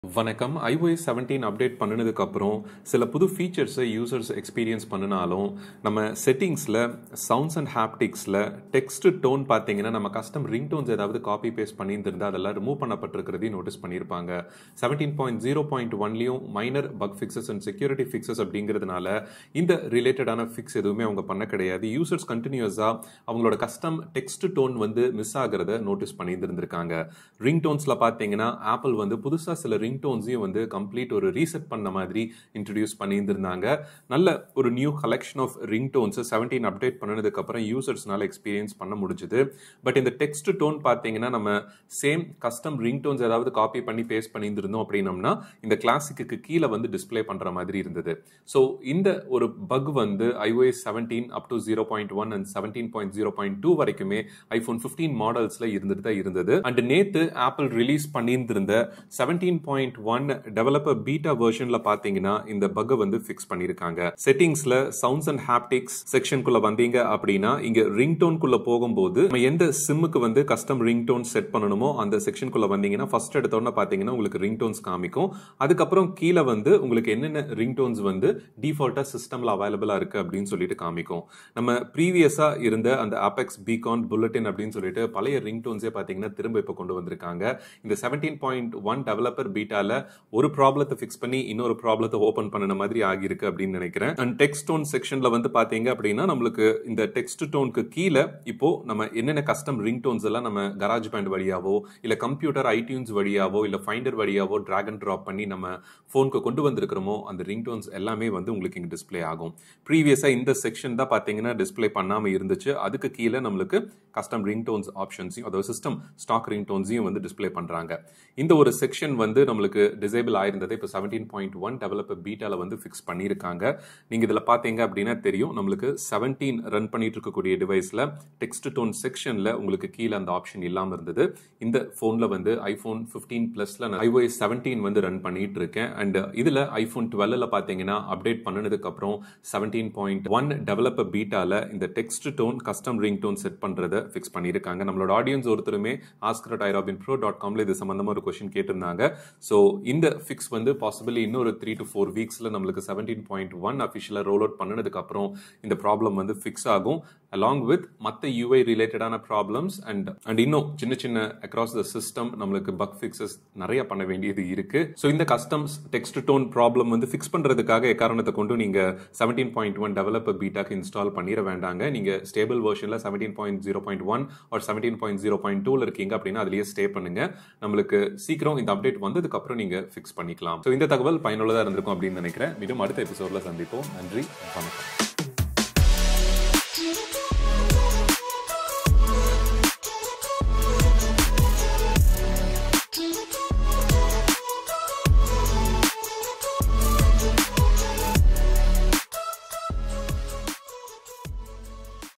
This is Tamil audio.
வணக்கம் iOS 17 அப்டேட் பண்ணினதுக்கு அப்புறம் சில புது ஃபீச்சர்ஸை யூசர்ஸ் எக்ஸ்பீரியன்ஸ் பண்ணினாலும் நம்ம செட்டிங்ஸில் சவுண்ட்ஸ் அண்ட் ஹாப்டிக்ஸில் டெக்ஸ்ட் டோன் பார்த்தீங்கன்னா நம்ம கஸ்டம் ரிங் டோன்ஸ் ஏதாவது காப்பி பேஸ்ட் பண்ணியிருந்திருந்தா அதெல்லாம் ரிமூவ் பண்ணப்பட்டிருக்கிறதையும் நோட்டீஸ் பண்ணியிருப்பாங்க செவன்டீன் பாயிண்ட் ஜீரோ பாயிண்ட் ஒன்லையும் minor bug fixes and security fixes அப்படிங்கிறதுனால இந்த ரிலேட்டடான ஃபிக்ஸ் எதுவுமே அவங்க பண்ண கிடையாது யூசர்ஸ் கண்டினியூஸாக அவங்களோட கஸ்டம் டெக்ஸ்ட் டோன் வந்து மிஸ் ஆகிறத நோட்டீஸ் பண்ணியிருந்திருக்காங்க ரிங் டோன்ஸில் பார்த்தீங்கன்னா ஆப்பிள் வந்து புதுசாக சில ரிங் டோன்ஸையும் வந்து கம்ப்ளீட் ஒரு ரீசெட் பண்ண மாதிரி இன்ட்ரடியூஸ் பண்ணியிருந்திருந்தாங்க நல்ல ஒரு new collection of ring tones seventeen update பண்ணதுக்கு அப்புறம் யூசர்ஸ்னால எக்ஸ்பீரியன்ஸ் பண்ண முடிஞ்சுது பட் இந்த டெக்ஸ்ட் டோன் பார்த்தீங்கன்னா நம்ம சேம் கஸ்டம் ரிங் டோன்ஸ் ஏதாவது காப்பி பண்ணி பேஸ்ட் பண்ணியிருந்தோம் அப்படின்னம்னா இந்த கிளாசிக்கு கீழே வந்து டிஸ்ப்ளே பண்ற மாதிரி இருந்தது ஸோ இந்த ஒரு பக் வந்து iOS seventeen up to zero point one and seventeen point zero point two வரைக்குமே ஐஃபோன் ஃபிஃப்டீன் மாடல்ஸ்ல இருந்துட்டு தான் இருந்தது அண்ட் நேத்து ஆப்பிள் ரிலீஸ் பண்ணியிருந்திருந்த seventeen point one developer beta வெர்ஷன்ல பாத்தீங்கன்னா இந்த பக்கை வந்து ஃபிக்ஸ் பண்ணிருக்காங்க செட்டிங்ஸ்ல சவுண்ட்ஸ் அண்ட் ஹாப்டிக்ஸ் செக்ஷனுக்குள்ள வந்தீங்க அப்படின்னா இங்க ரிங் டோன்குள்ள போகும்போது நம்ம எந்த சிம்முக்கு வந்து கஸ்டம் ரிங் டோன் செட் பண்ணணுமோ அந்த செக்ஷனுக்குள்ள வந்தீங்கன்னா ஃபர்ஸ்ட் எடுத்தோன்னு பாத்தீங்கன்னா உங்களுக்கு ரிங் டோன்ஸ் காமிக்கும் அதுக்கப்புறம் கீழே வந்து உங்களுக்கு என்னென்ன ரிங் டோன்ஸ் வந்து டிஃபால்ட்டா சிஸ்டம்ல அவைலபிளா இருக்கு அப்படின்னு சொல்லிட்டு காமிக்கும் நம்ம ப்ரீவியஸா இருந்த அந்த ஆபெக்ஸ் பீகான் புல்லட்டின் அப்படின்னு சொல்லிட்டு பழைய ரிங் டோன்ஸே பாத்தீங்கன்னா திரும்ப இப்போ கொண்டு வந்திருக்காங்க இந்த செவன்டீன் பாயிண்ட் ஒன் டெவலப்பர் பீட்டால ஒரு ப்ராப்ளத்தை ஃபிக்ஸ் பண்ணி இன்னொரு ப்ராப்ளத்தை ஓபன் பண்ணின மாதிரி ஆகியிருக்கு அப்படின்னு நினைக்கிறேன் அண்ட் டெக்ஸ்ட் டோன் செக்ஷன்ல வந்து பாத்தீங்க அப்படின்னா நம்மளுக்கு இந்த டெக்ஸ்ட் டோனுக்கு கீழே இப்போ நம்ம என்னென்ன கஸ்டம் ரிங் டோன்ஸ் எல்லாம் நம்ம கராஜ் பேண்ட் வழியாவோ இல்ல கம்ப்யூட்டர் ஐடியூன்ஸ் வழியாவோ இல்ல ஃபைண்டர் வழியாவோ டிராக் அண்ட் ட்ராப் பண்ணி நம்ம ஃபோனுக்கு கொண்டு வந்திருக்கிறோமோ அந்த ரிங் டோன்ஸ் எல்லாமே வந்து உங்களுக்கு இங்க டிஸ்ப்ளே ஆகும் ப்ரீவியஸா இந்த செக்ஷன் தான் பாத்தீங்கன்னா டிஸ்ப்ளே பண்ணாம இருந்துச்சு அதுக்கு கீழே நம்மளுக்கு கஸ்டம் ரிங் டோன்ஸ் ஆப்ஷன்ஸையும் அதாவது சிஸ்டம் ஸ்டாக் ரிங் டோன்ஸையும் வந்து டிஸ்ப்ளே பண்றாங்க இந்த ஒரு செக்ஷன் வந்து நம்மளுக்கு டிசேபிள் ஆயிருந்தது இப்போ செவன்டீன் பாயிண்ட் ஒன் டெவலப்பர் பீட்டால வந்து ஃபிக்ஸ் பண்ணியிருக்காங்க நீங்க இதுல பாத்தீங்க அப்படின்னா தெரியும் நம்மளுக்கு செவன்டீன் ரன் பண்ணிட்டு இருக்கக்கூடிய டிவைஸ்ல டெக்ஸ்ட் டோன் செக்ஷன்ல உங்களுக்கு கீழே அந்த ஆப்ஷன் இல்லாம இருந்தது இந்த போன்ல வந்து ஐபோன் பிப்டீன் பிளஸ்ல நான் iOS செவன்டீன் வந்து ரன் பண்ணிட்டு இருக்கேன் அண்ட் இதுல ஐபோன் டுவெல்ல பாத்தீங்கன்னா அப்டேட் பண்ணதுக்கு அப்புறம் செவன்டீன் பாயிண்ட் ஒன் டெவலப்பர் பீட்டால இந்த text tone custom ring tone set பண்றதை ஃபிக்ஸ் பண்ணியிருக்காங்க நம்மளோட ஆடியன்ஸ் ஒருத்தருமே ஆஸ்கர் டைராபின் ப்ரோ டாட் காம்ல இது சம்பந்தமா ஒரு கொஸ்டின் கேட்டிருந்தாங்க ஸோ இந்த ஃபிக்ஸ் வந்து பாசிபிளி இன்னொரு த்ரீ டு ஃபோர் வீக்ஸ்ல நம்மளுக்கு செவன்டீன் பாயிண்ட் ஒன் அஃபிஷியலாக ரோல் அவுட் பண்ணதுக்கு அப்புறம் இந்த ப்ராப்ளம் வந்து ஃபிக்ஸ் ஆகும் அலாங் வித் மற்ற யூஐ ரிலேட்டடான ப்ராப்ளம்ஸ் அண்ட் அண்ட் இன்னும் சின்ன சின்ன அக்ராஸ் த சிஸ்டம் நம்மளுக்கு பக் ஃபிக்ஸஸ் நிறைய பண்ண வேண்டியது இருக்கு ஸோ இந்த கஸ்டம்ஸ் டெக்ஸ்ட் டோன் ப்ராப்ளம் வந்து ஃபிக்ஸ் பண்றதுக்காக எக்காரணத்தை கொண்டு நீங்க செவன்டீன் பாயிண்ட் ஒன் டெவலப்பர் பீட்டாக்கு இன்ஸ்டால் பண்ணிட வேண்டாங்க நீங்க ஸ்டேபிள் வெர்ஷன்ல seventeen point zero point one ஒரு செவன்டீன் பாயிண்ட் ஜீரோ பாயிண்ட் டூல இருக்கீங்க அப்படின்னா அதுலயே ஸ்டே பண்ணுங்க நம்மளுக்கு சீக்கிரம் இந்த அப்டேட் வந்ததுக்கு அப்புறம் நீங்க ஃபிக்ஸ் பண்ணிக்கலாம் ஸோ இந்த தகவல் பயனுள்ளதா இருந்திருக்கும் அப்படின்னு நினைக்கிறேன் மீண்டும் அடுத்த எபிசோட்ல சந்திப்போம் நன்றி வணக்கம்